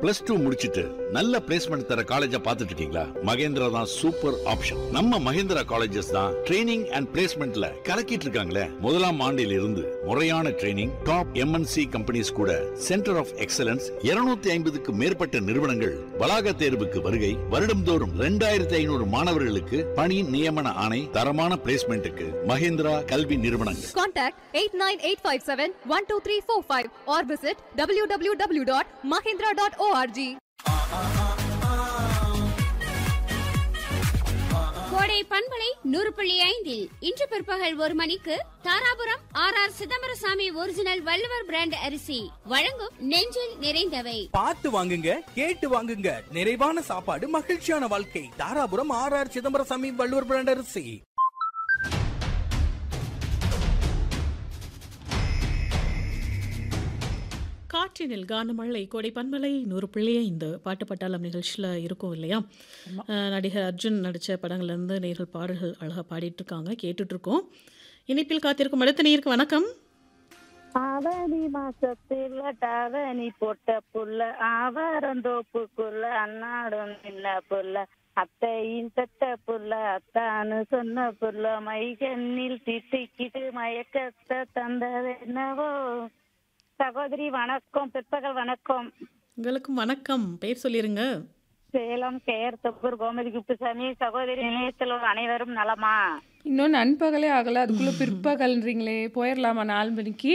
Plus two முடிச்சிட்டு நல்ல placement தர காலேஜா பார்த்துட்டு இருக்கீங்களா மகேந்திரா தான் சூப்பர் ஆப்ஷன் நம்ம மகேந்திரா காலேஜஸ் தான் ட்ரைனிங் அண்ட் பிளேஸ்மெண்ட்ல கலக்கிட்டு இருக்காங்களே முதலாம் ஆண்டில் இருந்து முறையான ட்ரைனிங் டாப் எம்என்சி கம்பெனிஸ் கூட சென்டர் ஆஃப் எக்ஸலன்ஸ் 250 ஐம்பதுக்கு மேற்பட்ட நிறுவனங்கள் வளாக தேர்வுக்கு வருகை வருடம்தோறும் ரெண்டாயிரத்தி ஐநூறு மாணவர்களுக்கு பணி நியமன ஆணை தரமான பிளேஸ்மெண்ட்டுக்கு மகேந்திரா கல்வி நிறுவனங்கள் Contact 89857-12345 or visit www.mahindra.org. கோடை பண்பலை நூறு புள்ளி ஐந்தில் இன்று பிற்பகல் ஒரு மணிக்கு Dharapuram R R Chidambarasamy original Valluvar brand அரிசி வழங்கும் நெஞ்சில் நிறைந்தவை பார்த்து வாங்குங்க கேட்டு வாங்குங்க நிறைவான சாப்பாடு மகிழ்ச்சியான வாழ்க்கை Dharapuram R R Chidambarasamy Valluvar brand அரிசி காற்றினில் கானமழை கோடை பன்மலை நூறு பிள்ளையே இந்த பாட்டு பட்டாளம் நிகழ்ச்சியில் இருக்கும் இல்லையா அஹ் நடிகர் அர்ஜுன் நடித்த படங்கள்லேருந்து நேர்கள் பாடல்கள் அழகாக பாடிட்டு இருக்காங்க கேட்டுட்டு இருக்கோம் இனிப்பில் காத்திருக்கும் அடுத்த நேருக்கு வணக்கம் ஆவணி மாசத்துல டாவணி போட்ட புள்ள ஆவாரந்தோப்புக்குள்ள அன்னாடும் நின்ன புள்ள அத்தையின் பெத்த புள்ள அத்தான்னு சொன்ன புள்ள மைகண்ணில் திட்டிக்கிட்டு மயக்கத்தை தந்தது என்னவோ சகோதரி வணக்கம் பிற்பகல் வணக்கம் உங்களுக்கும் வணக்கம் பேர் சொல்லிருங்க சேலம் கேர் தொப்பூர் கோமதி குப்புசாமி சகோதரி நிலையத்தில் உள்ள அனைவரும் நலமா இன்னும் நண்பகலே ஆகல அதுக்குள்ள பிற்பகல்ன்றீங்களே போயிடலாமா நாலு மணிக்கு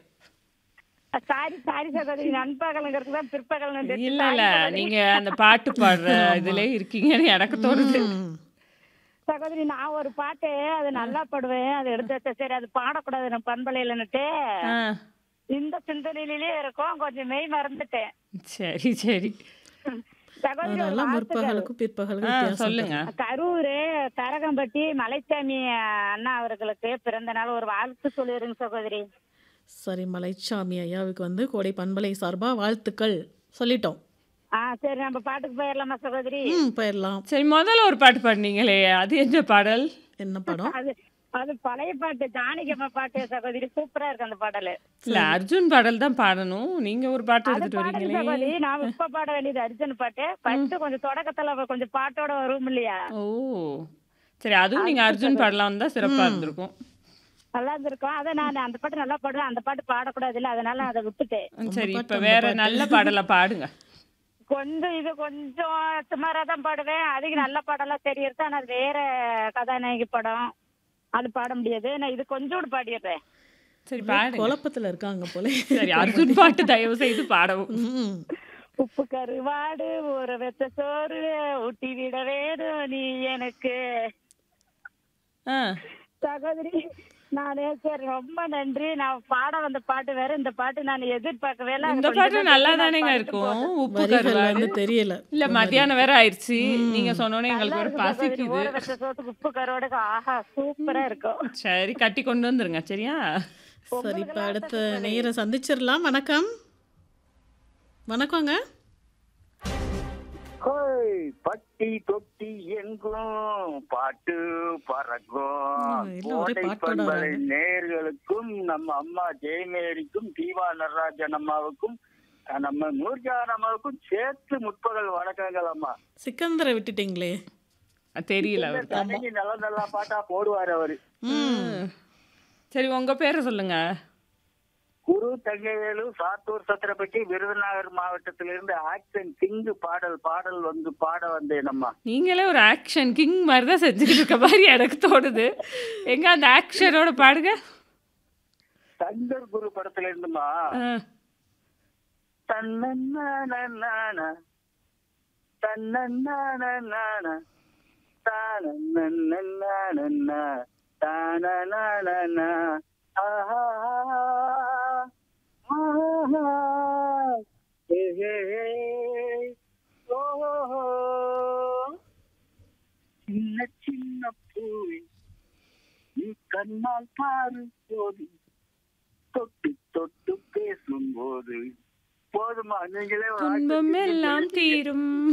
சாரி சாரி சகோதரி நண்பகலுங்கிறது தான் பிற்பகல் இல்ல இல்ல நீங்க அந்த பாட்டு பாடுற இதுல இருக்கீங்கன்னு எனக்கு தோணுது சகோதரி நான் ஒரு பாட்டு அது நல்லா பாடுவேன் அது எடுத்து வச்சேன் சரி அது பாடக்கூடாது நான் பண்பலையிலன்னுட்டு ஆ, இந்த சிந்தனையிலே இருக்கும் கொஞ்சம் மெய் மறந்துட்டேன் சரி சரி சகோதரி ஒரு அதனால வாழ்த்துக்கள். முற்பகலுக்கும் பிற்பகலுக்கும் ஆ, வித்தியாசம் சொல்லுங்க கரூர் கரகம்பட்டி மலைச்சாமி அண்ணா அவர்களுக்கு பிறந்த நாள் ஒரு வாழ்த்து சொல்லிடுங்க சகோதரி சரி மலைச்சாமி ஐயாவுக்கு வந்து கோடை பண்பலை சார்பாக வாழ்த்துக்கள் சொல்லிட்டோம் ஆ சரி நம்ம பாட்டுக்கு போயிடலாமா சகோதரி ம் போயிடலாம் சரி முதல்ல ஒரு பாட்டு பாடுனீங்களே அது என்ன பாடல் என்ன படம் அது அது பழைய பாட்டு ஜானகியம்மா பாட்டு சகோதரி சூப்பரா இருக்கு அந்த பாடலு இல்ல அர்ஜுன் பாடல் தான் பாடணும் நீங்க ஒரு பாட்டு அது எடுத்துட்டு பாடுங்க வரீங்களே சகோதரி நான் இப்ப பாட வேண்டியது அர்ஜுன் பாட்டு ஃபர்ஸ்ட் கொஞ்சம் தொடக்கத்துல கொஞ்சம் பாட்டோட வரும் இல்லையா ஓ சரி அதுவும் நீங்க அர்ஜுன் பாடலாம் தான் சிறப்பா இருந்திருக்கும் நல்லா இருந்திருக்கும் அதை நான் அந்த பாட்டு நல்லா பாடுவேன் அந்த பாட்டு பாடக்கூடாது இல்ல அதனால நான் அதை விட்டுட்டேன் சரி பாட்டு, இப்ப அந்த வேற பாட்டு. நல்ல பாடலா பாடுங்க கொஞ்சம் இது கொஞ்சம் சுமாரா தான் பாடுவேன் அதிக நல்ல பாடலாம் தெரியுது ஆனா அது வேற கதாநாயகி படம் அது பாட முடியாது நான் இது கொஞ்சோடு பாடிடுறேன் சரி பாடுங்க குழப்பத்துல இருக்காங்க போல சரி அர்ஜுன் பாட்டு தயவு செய்து பாடவும் ம் உப்பு கருவாடு ஊற வெச்ச சோறு ஊட்டி விட வேணும் நீ எனக்கு ஆ சகோதரி நானே சரி ரொம்ப நன்றி நான் பாட வந்த பாட்டு வேற இந்த பாட்டு நான் எதிர்பார்க்கவே இல்லை. அது இந்த கொஞ்சம் பாட்டு தான் நல்லா தெரியும், நான் தானேங்க பாடிட்டு இருக்கும் போட்டேன். உப்பு வரிகள் கருவாடு வந்து தெரியல இல்ல மத்தியானம் வேற ஆயிடுச்சு நீங்க சொன்னோனே நல்லா எங்களுக்கு ஒரு இருக்கு சகோதரி. பசிக்குது ஊற வச்ச சோத்துக்கு உப்பு கருவாடுக்கு ஆஹா சூப்பரா இருக்கும் சரி கட்டி கொண்டு வந்துருங்க சரியா சரி இப்போ அடுத்த நேரை சந்திச்சிடலாம் வணக்கம் வணக்கங்க ஹோய் பட்டி தொட்டி எங்கும் பாட்டு ம், பறக்கும் எல்லாம் ஒரே கோடை பாட்டோட பண்பலை வராங்க. நேர்களுக்கும் நம்ம அம்மா ஜெயமேரிக்கும் தீபா நடராஜன் அம்மாவுக்கும் அஹ், நம்ம நூர்ஜான் அம்மாவுக்கும் சேர்த்து முற்பகல் வணக்கங்கள் அம்மா சிக்கந்தரை விட்டுட்டீங்களே அஹ் தெரியல அவருக்கு கடைக்கு நல்ல நல்ல பாட்டா போடுவாரு அவரு ம் சரி உங்க பேரை சொல்லுங்க குரு தங்கவேலு சாத்தூர் சத்திரப்பட்டி விருதுநகர் மாவட்டத்திலிருந்து ஆக்சன் கிங்கு பாடல் பாடல் வந்து பாட வந்தேன் அம்மா நீங்களே ஒரு ஆக்ஷன் கிங் மாதிரி தான் செஞ்சுக்கிட்டு இருக்க மாதிரி எனக்கு தோணுது எங்க அந்த ஆக்ஷனோட பாடுங்க சங்கர் குரு படத்துல இருந்துமா அஹ், தன்னன்னானன்னானா, தன்னன்னானன்னானா, தானன்னன்னானன்னா, தானனானனா, ஆஹா, ஆஹா, ஏ, ஏ, ஏ, ஓஹோ. சின்ன சின்ன பூவி நீ கண்ணால் பாரு போது தொட்டு தொட்டு பேசும்போது போதுமா நீங்களே ஒரு துன்பம் ஆக்ஷன் எல்லாம் கிங் தீரும்